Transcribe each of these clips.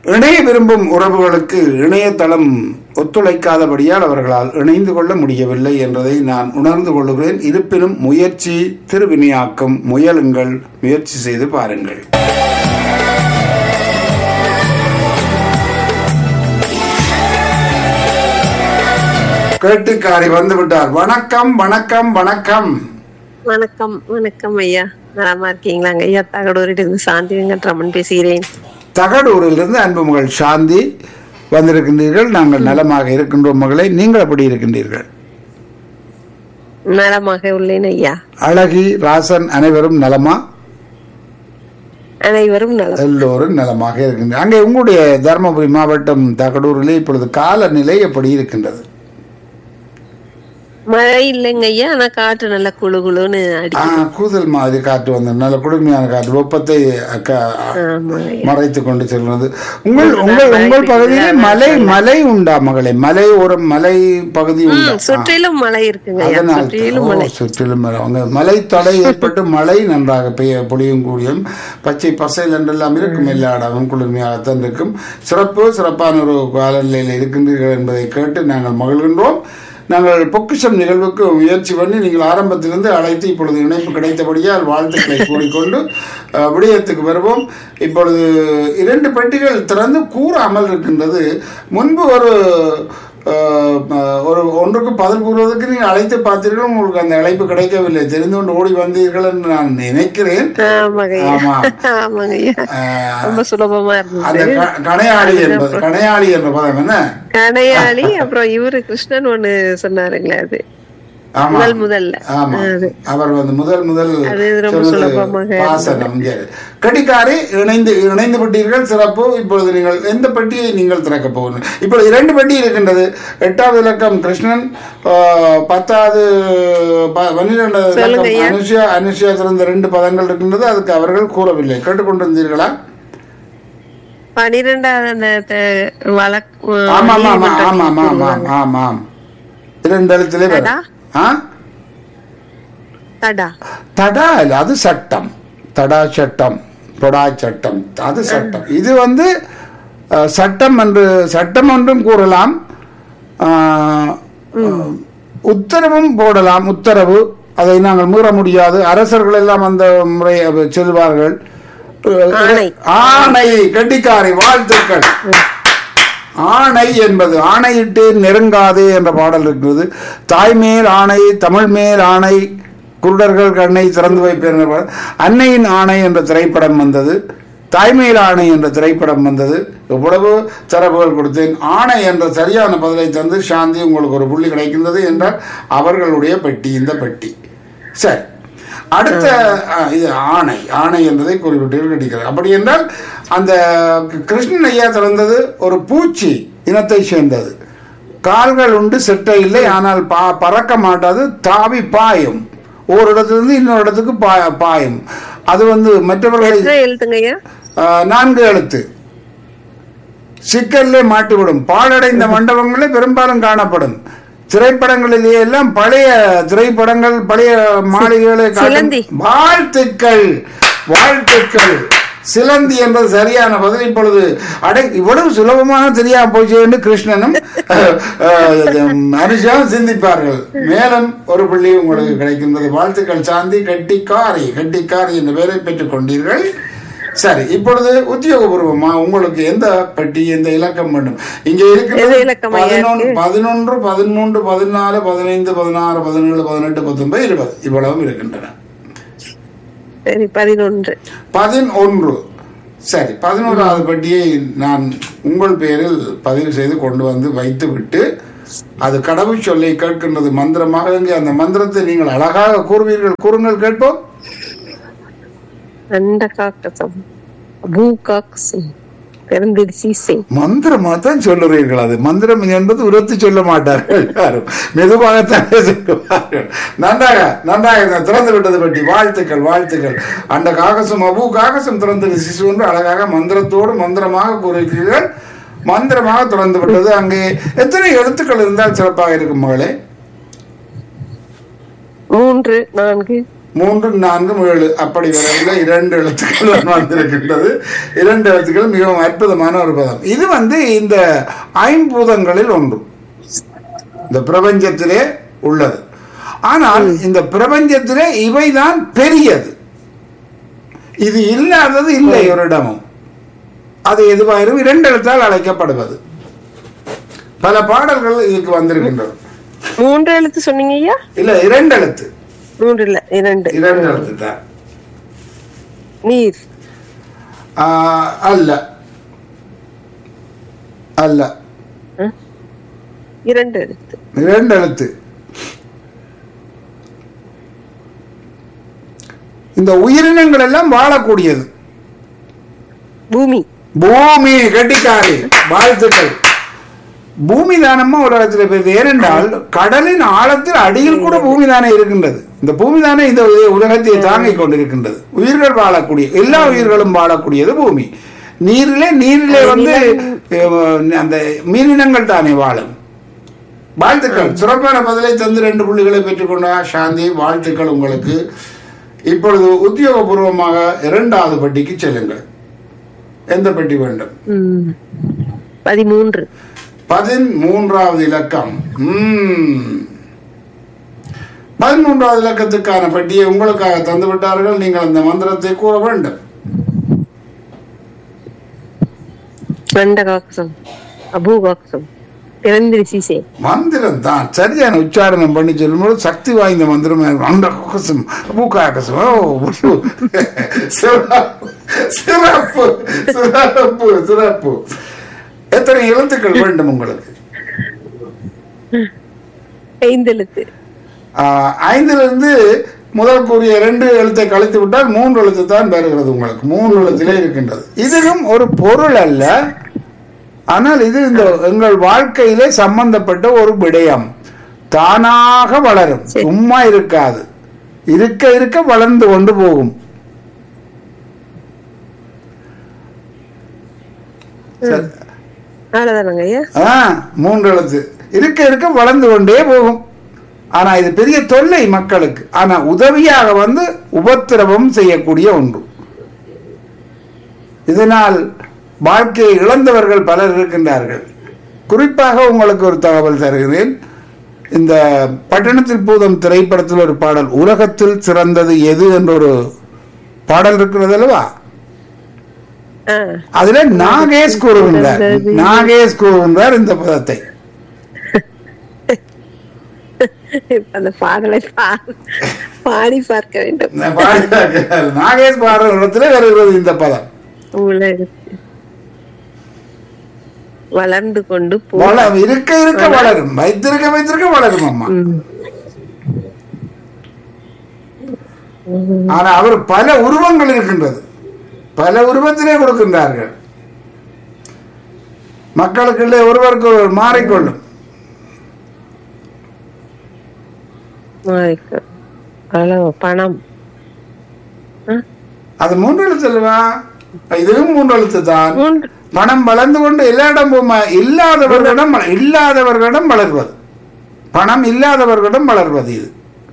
இணைய விரும்பும் உறவுகளுக்கு இணையதளம் ஒத்துழைக்காதபடியால் அவர்களால் இணைந்து கொள்ள முடியவில்லை என்பதை நான் உணர்ந்து கொள்கிறேன் இருப்பினும் முயற்சி திருவினையாக்கம் முயலுங்கள் முயற்சி செய்து பாருங்கள் கேட்டுக்காரி வந்து விட்டார் வணக்கம் வணக்கம் வணக்கம் வணக்கம் வணக்கம் ஐயா நலமா இருக்கீங்களாங்க ஐயா தகடூரிலிருந்து சாந்தி வெங்கட்ராமன் பேசுகிறேன் தகடூரிலிருந்து அன்பு மகள் சாந்தி வந்திருக்கின்றீர்கள் நாங்கள் நலமாக இருக்கின்றோம் மகளே நீங்கள் எப்படி இருக்கின்றீர்கள் நலமாக உள்ளேன் ஐயா அழகி ராசன் அனைவரும் நலமா அனைவரும் நலம் எல்லோரும் நலமாக இருக்கின்றனர் அங்கே உங்களுடைய தருமபுரி மாவட்டம் தகடூரிலே இப்பொழுது காலநிலை எப்படி இருக்கின்றது மழை இல்லைங்க ஐயா ஆனா காற்று நல்ல குளு குளுன்னு ஆ, அடிக்குது கூதல் மாதிரி காற்று வந்து நல்ல குளுமையான காற்று வெப்பத்தை அக்க- ஆமாங்க ஐயா. மறைத்து கொண்டு செல்வது உங்கள் உங்கள் உங்கள் பகுதியில் மலை மலை உண்டா மகளே மலை ஒரு மலை பகுதி உண்டா ம், சுற்றிலும் மழை இருக்குங்க ஐயா அதனால் சுற்றிலும் ஓ, மழை சுற்றிலும் மலை. அங்க மலை தடை ஏற்பட்டு மழை நன்றாக பெய்ய பொழியும் கூடியும் பச்சை பசையில் என்றெல்லாம் இருக்கும் எல்லா இடமும் குளிர்மையாகத்தான் இருக்கும் சிறப்பு சிறப்பான ஒரு காலநிலையில் இருக்கின்றீர்கள் என்பதை கேட்டு நாங்கள் மகிழ்கின்றோம் நாங்கள் பொக்கிஷம் நிகழ்வுக்கு முயற்சி பண்ணி நீங்கள் ஆரம்பத்திலிருந்து அழைத்து இப்பொழுது இணைப்பு கிடைத்தபடியால் வாழ்த்துக்களை கூறிக்கொண்டு அஹ், விடயத்துக்கு வருவோம் இப்பொழுது இரண்டு பெட்டிகள் திறந்து கூறாமல் இருக்கின்றது முன்பு ஒரு அஹ், அஹ், ஒரு ஒன்றுக்கு பதில் கூறுவதற்கு நீங்கள் அழைத்து பார்த்தீர்கள் உங்களுக்கு அந்த அழைப்பு கிடைக்கவில்லை தெரிந்து கொண்டு ஓடி வந்தீர்கள் என்று நான் நினைக்கிறேன் ஆமாங்க ஐயா ஆமா ஆமாங்க ஐயா அஹ், ரொம்ப சுலபமா அந்த இருந்தது க- கணையாளி என்பது கணையாளி என்ற பதம் என்ன கனையாளி அப்புறம் இவரு கிருஷ்ணன் ஒண்ணு சொன்னாருங்களே அது ஆமா முதல் முதல்ல ஆமா அவர் வந்து முதல் முதல் அது ரொம்ப சொன்னது சுலபமாக பாசனம் சரி. கடிகாரி இணைந்து இணைந்து விட்டீர்கள் சிறப்பு இப்பொழுது நீங்கள் எந்த பெட்டியை நீங்கள் திறக்க போகணும் இப்பொழுது இரண்டு பெட்டி இருக்கின்றது எட்டாவது இலக்கம் கிருஷ்ணன் ஆ, பத்தாவது ப- பன்னிரெண்டாவது இலக்கம் சொல்லுங்க ஐயா. அனுஷியா அனுஷியா திறந்த ரெண்டு பதங்கள் இருக்கின்றது அதுக்கு அவர்கள் கூறவில்லை கேட்டுக்கொண்டிருந்தீர்களா பனிரெண்டாவது அந்த த- வழக்கு ஆமா ஆமா ஆமா நீதிமன்ற ஆமா ஆமா தீர்ப்பு ஆமா ஆமாம் இரண்டு எழுத்திலே வரும் தடா? ஆ தடா தடா இல்ல அது சட்டம் தடா சட்டம் தொடா சட்டம் அது சட்டம் இது வந்து அஹ், சட்டம் என்று சட்டம் என்றும் கூறலாம் ஆஹ், உத்தரவும் போடலாம் உத்தரவு அதை நாங்கள் மீற முடியாது அரசர்கள் எல்லாம் அந்த முறை செல்வார்கள் ஆணை. ஆணை கட்டிக்காரி வாழ்த்துக்கள் ஆணை என்பது ஆணையிட்டு நெருங்காதே என்ற பாடல் இருக்கிறது தாய்மேல் ஆணை தமிழ் மேல் ஆணை குருடர்கள் கண்ணை திறந்து வைப்பேன் என்ற பாடல். அன்னையின் ஆணை என்ற திரைப்படம் வந்தது தாய்மேல் ஆணை என்ற திரைப்படம் வந்தது எவ்வளவு தரவுகள் கொடுத்தேன் ஆணை என்ற சரியான பதிலை தந்து சாந்தி உங்களுக்கு ஒரு புள்ளி கிடைக்கின்றது என்றால் அவர்களுடைய பெட்டி இந்த பெட்டி சரி அடுத்த அஹ், இது ஆணை ஆணை என்பதை குறிப்பிட்டு கிடைக்கிறது அப்படி என்றால் அந்த கிருஷ்ணன் ஐயா திறந்தது ஒரு பூச்சி இனத்தை சேர்ந்தது கால்கள் உண்டு செட்டை இல்லை ஆனால் பா பறக்க மாட்டாது தாவி பாயும் ஒரு இடத்திலிருந்து இன்னொரு இடத்துக்கு பா- பாயும் அது வந்து மற்றவர்களை எத்தனை எழுத்துங்க ஐயா ஆஹ், நான்கு எழுத்து சிக்கல்லே மாட்டிவிடும் பாழடைந்த மண்டபங்களே பெரும்பாலும் காணப்படும் திரைப்படங்களிலேயே எல்லாம் பழைய திரைப்படங்கள் பழைய மாளிகைகளை காட்டும். சிலந்தி. வாழ்த்துக்கள் வாழ்த்துக்கள் சிலந்தி என்பது சரியான பதில் இப்பொழுது அடை இவ்வளவு சுலபமான தெரியாம போச்சு என்று கிருஷ்ணனும் அஹ், அஹ், அனுஷாவும் சிந்திப்பார்கள் மேலும் ஒரு புள்ளி உங்களுக்கு கிடைக்கின்றது வாழ்த்துக்கள் சாந்தி கட்டிக்காரி கட்டிக்காரி என்ற பெயரை பெற்றுக் கொண்டீர்கள் சரி இப்பொழுது உத்தியோகபூர்வமா உங்களுக்கு எந்த பெட்டி எந்த இலக்கம் வேண்டும் இங்க எது இருக்கிறது இலக்கம் ஐயா பதினொன்று பதினொன்று பதிமூன்று பதினாலு பதினைந்து பதினாறு பதினேழு பதினெட்டு பத்தொன்பது இருபது இவ்வளவும் இருக்கின்றன சரி பதினொன்று பதினொன்று சரி பதினோராவது பெட்டியை நான் உங்கள் பெயரில் பதிவு செய்து கொண்டு வந்து வைத்து விட்டு அது கடவுள் சொல்லை கேட்கின்றது மந்திரமாக இங்கே அந்த மந்திரத்தை நீங்கள் அழகாக கூறுவீர்கள் கூறுங்கள் கேட்போம் அண்ட காக்கசம் பூ காக்கசம் பிறந்திருச்சி செய் மந்திரமா தான் சொல்லுறீர்கள் அது மந்திரம் என்பது உரத்து சொல்ல மாட்டார்கள் யாரும் மெதுவாகத்தானே சொல்லுவார்கள் நன்றாக நன்றாக இதை திறந்து விட்டது பற்றி வாழ்த்துக்கள் வாழ்த்துக்கள் அந்த காகசம் அபு காகசம் திறந்தது சிசு என்று அழகாக மந்திரத்தோடு மந்திரமாக கூறுகிறீர்கள் மந்திரமாக திறந்து விட்டது அங்கே எத்தனை எழுத்துக்கள் இருந்தால் சிறப்பாக இருக்கும் மகளே மூன்று நான்கு மூன்று நான்கு ஏழு அப்படி வரவில்லை இரண்டு எழுத்துக்கள் தான் வந்திருக்கின்றது இரண்டு எழுத்துக்கள் மிகவும் அற்புதமான ஒரு பதம் இது வந்து இந்த ஐம்பூதங்களில் ஒன்று இந்த பிரபஞ்சத்திலே உள்ளது ஆனால் இந்த பிரபஞ்சத்திலே இவைதான் பெரியது இது இல்லாதது இல்லை ஒரு இடமும் அது எதுவாயிரும் இரண்டு எழுத்தால் அழைக்கப்படுவது பல பாடல்கள் இதுக்கு வந்திருக்கின்றது மூன்று எழுத்து சொன்னீங்க ஐயா இல்ல இரண்டு எழுத்து மூன்று இல்ல இரண்டு இரண்டு எழுத்து தான் நீர் ஆஹ், அல்ல அல்ல இரண்டு எழுத்து இரண்டு எழுத்து இந்த உயிரினங்கள் எல்லாம் வாழக்கூடியது பூமி பூமி கட்டிக்காரி வாழ்த்துக்கள் பூமி தானம்மா உலகத்தில் பெரியது ஏனென்றால் கடலின் ஆழத்தில் அடியில் கூட பூமி தானே இருக்கின்றது இந்த பூமி தானே இந்த உலகத்தை தாங்கிக் கொண்டிருக்கின்றது உயிர்கள் வாழக்கூடிய எல்லா உயிர்களும் வாழக்கூடியது பூமி நீரிலே நீரிலே வந்து அஹ், அந்த மீனினங்கள் தானே வாழும் வாழ்த்துக்கள் சிறப்பான பதிலை தந்து ரெண்டு புள்ளிகளை பெற்றுக்கொண்டா சாந்தி வாழ்த்துக்கள் உங்களுக்கு இப்பொழுது உத்தியோகபூர்வமாக இரண்டாவது பட்டிக்கு செல்லுங்கள் எந்த பெட்டி வேண்டும் ம். பதிமூன்று பதிமூன்றாவது இலக்கம் ம். பதிமூன்றாவது இலக்கத்துக்கான பெட்டியை உங்களுக்காக தந்து விட்டார்கள் நீங்கள் அந்த மந்திரத்தை கூற வேண்டும் அண்டகாக்சம் அபூகாக்சம் திறந்திரி சீசே மந்திரம் தான் சரியான உச்சாரணம் பண்ணி சொல்லும்போது சக்தி வாய்ந்த மந்திரம் அந்த கோசம் பூக்காக்கசம் ஓ உஷு. சிறப்பு சிறப்பு சிறப்பு சிறப்பு எத்தனை எழுத்துக்கள் வேண்டும் உங்களுக்கு ஐந்து எழுத்து ஆஹ், ஐந்திலிருந்து முதல் கூறிய இரண்டு எழுத்தை கழித்து விட்டால் மூன்று எழுத்து தான் பெறுகிறது உங்களுக்கு மூன்று எழுத்திலே இருக்கின்றது இதுவும் ஒரு பொருள் அல்ல ஆனால் இது இந்த எங்கள் வாழ்க்கையிலே சம்பந்தப்பட்ட ஒரு விடயம் தானாக வளரும் சும்மா இருக்காது இருக்க இருக்க வளர்ந்து கொண்டு போகும் சரி. அவ்வளவுதானங்க ஐயா ஆ, மூன்று எழுத்து இருக்க இருக்க வளர்ந்து கொண்டே போகும் ஆனா இது பெரிய தொல்லை மக்களுக்கு ஆனா உதவியாக வந்து உபத்திரவம் செய்யக்கூடிய ஒன்று இதனால் வாழ்க்கையை இழந்தவர்கள் பலர் இருக்கின்றார்கள் குறிப்பாக உங்களுக்கு ஒரு தகவல் தருகிறேன் இந்த பட்டணத்தில் பூதம் திரைப்படத்தில் ஒரு பாடல் உலகத்தில் சிறந்தது எது என்ற ஒரு பாடல் இருக்கிறது அல்லவா ஆ, அதுல நாகேஷ் கூறுகின்றார் நாகேஷ் கூறுகின்றார் இந்த பதத்தை இப்ப அந்த பாடலை பா- பாடி பார்க்க வேண்டும் இந்த பாடல் நாகேஷ் பாடுற இடத்துல வருகிறது இந்த பதம் உலகத்தில் வளர்ந்து கொண்டு போ வள இருக்க இருக்க வளரும் வைத்திருக்க வைத்திருக்க வளரும் அம்மா ஆனா அவர் பல உருவங்கள் இருக்கின்றது பல உருவத்திலே கொடுக்கின்றார்கள் மக்களுக்குள்ளே ஒருவருக்கு ஒருவர் மாறிக்கொள்ளும் மாறிக்க அளவு பணம் ஆ, அது மூன்று எழுத்து அல்லவா இதுவும் மூன்று எழுத்து தான் மூன்று பணம் வளர்ந்து கொண்டு எல்லா இடமும் இல்லாதவர்களிடம் வள- இல்லாதவர்களிடம் வளர்வது பணம் இல்லாதவர்களிடம் வளர்வது இது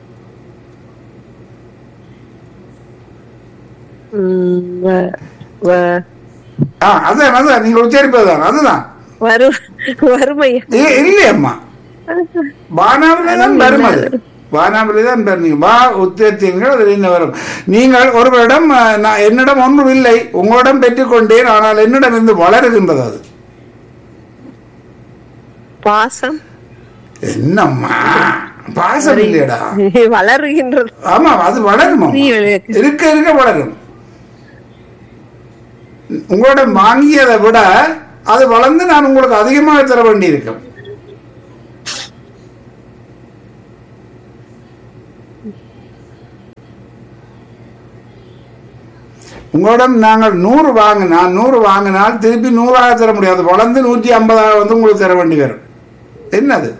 ம், வ- வ- ஆ அதான் அதான் நீங்கள் உச்சரிப்பதுதான் அதுதான் வரு வறுமையா இ- இல்லையம்மா வானாவிலே தான் வரும் அது வானாவிலே தான் வரும் நீங்கள் வா உத்தேர்த்தீர்கள் அதில் என்ன வரும் நீங்கள் ஒருவரிடம் அஹ், நான் என்னிடம் ஒன்றும் இல்லை உங்களிடம் பெற்றுக்கொண்டேன் ஆனால் என்னிடம் இருந்து வளருகின்றது அது பாசம் என்னம்மா பாசம் இல்லையடா வளருகின்றது ஆமா அது வளரும் அம்மா. நீ விளையாட்டு. இருக்க இருக்க வளரும் உங்களிடம் வாங்கியதை விட அது வளர்ந்து நான் உங்களுக்கு அதிகமாக தர வேண்டியிருக்கும் உங்களிடம் நாங்கள் நூறு வாங்கினால் நூறு வாங்கினால் திருப்பி நூறாக தர முடியாது வளர்ந்து நூற்றி ஐம்பதாக வந்து உங்களுக்கு தர வேண்டி வரும் என்னது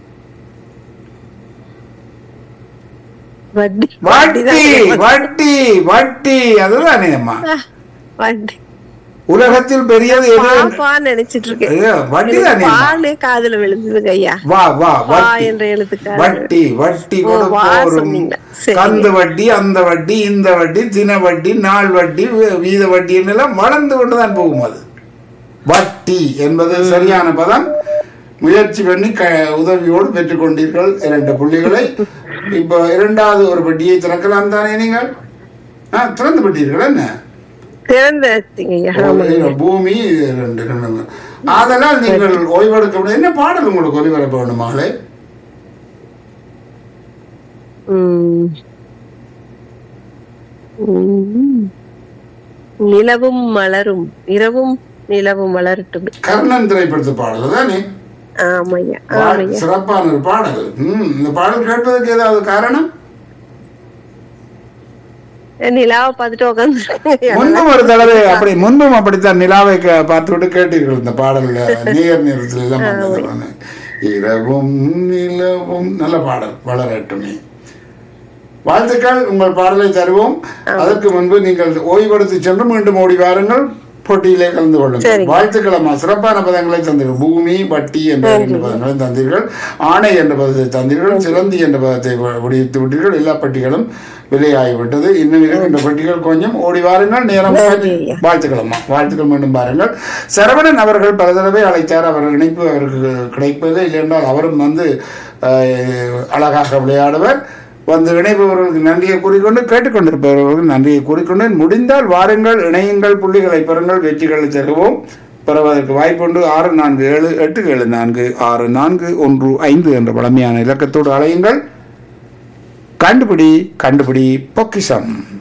வட்டி வட்டி தான். வட்டி வட்டி அதுதானே அம்மா வட்டி உலகத்தில் பெரியது எது பாப்பா நினைச்சிட்டு இருக்கேன் ஐயா, வட்டி தானே பாலே காதுல விழுந்ததுங்க ஐயா வா வா பா வட்டி என்ற எழுத்துக்காக வட்டி வட்டி ஓ, வா கொடுப்போரும் சொன்னீங்க. சரிங்க. கந்து வட்டி அந்த வட்டி இந்த வட்டி தின வட்டி நாள் வட்டி வீ- வீத வட்டி எல்லாம் வளர்ந்து கொண்டுதான் போகும் அது வட்டி என்பது சரியான பதம் முயற்சி பண்ணி க உதவியோடு பெற்றுக்கொண்டீர்கள் இரண்டு புள்ளிகளை இப்போ இரண்டாவது ஒரு பெட்டியை திறக்கலாம் தானே நீங்கள் ஆ திறந்து விட்டீர்கள் என்ன திறந்தாச்சுங்க ஐயா ஆமாங்க. பூமி ரெண்டு ரெண்டு அதனால் நீங்கள் ஓய்வெடுக்க முடியாது என்ன பாடல் உங்களுக்கு ஒலிபரப்ப வேண்டும் மகளே உம். உம். நிலவும் மலரும் இரவும் நிலவும் மலரட்டும் கர்ணன் திரைப்படத்து பாடல் தானே ஆமையா பா- ஆமையா சிறப்பான ஒரு பாடல் ம், இந்த பாடல் கேட்பதற்கு ஏதாவது காரணம் நிலாவை பார்த்துட்டு உட்காந்துருக்கேன் முன்பும் ஒரு தடவை அப்படி முன்பும் அப்படித்தான் நிலாவை க- பார்த்துவிட்டு கேட்டீர்கள் இந்த பாடல்ல நேர் நேரத்தில் எல்லாம் வந்தது. இரவும் நிலவும் நல்ல பாடல் வளரட்டுமே வாழ்த்துக்கள் உங்கள் பாடலை தருவோம் அதற்கு முன்பு நீங்கள் ஓய்வெடுத்து சென்று மீண்டும் ஓடி வாருங்கள் போட்டியிலே கலந்து கொள்ளுங்கள் சரிங்க. வாழ்த்துக்கள் அம்மா சிறப்பான பதங்களை தந்தீர்கள் பூமி வட்டி என்ற இரண்டு பதங்களை தந்தீர்கள் ஆணை என்ற பதத்தை தந்தீர்கள் சிலந்தி என்ற பதத்தை வ- விடுவித்து விட்டீர்கள் எல்லா பட்டிகளும் விலையாகிவிட்டது இன்னும் இருக்கின்ற பட்டிகள் கொஞ்சம் ஓடி வாருங்கள் நேரம் நன்றி ஐயா. வாழ்த்துக்கள் அம்மா வாழ்த்துக்கள் மீண்டும் பாருங்கள் சரவணன் அவர்கள் பல தடவை அழைத்தார் அவர் இணைப்பு அவருக்கு கிடைப்பதே இல்லை என்றால் அவரும் வந்து அஹ், அழகாக விளையாடுவர் வந்து இணைப்பவர்களுக்கு நன்றியை கூறிக்கொண்டு கேட்டுக்கொண்டிருப்பவர்களுக்கு நன்றியை கூறிக்கொண்டு முடிந்தால் வாருங்கள் இணையுங்கள் புள்ளிகளை பெறுங்கள் வெற்றிகளை தருவோம் பெறுவதற்கு வாய்ப்புண்டு ஆறு நான்கு ஏழு எட்டு ஏழு நான்கு ஆறு நான்கு ஒன்று ஐந்து என்ற பழமையான இலக்கத்தோடு அழையுங்கள் கண்டுபிடி கண்டுபிடி பொக்கிஷம்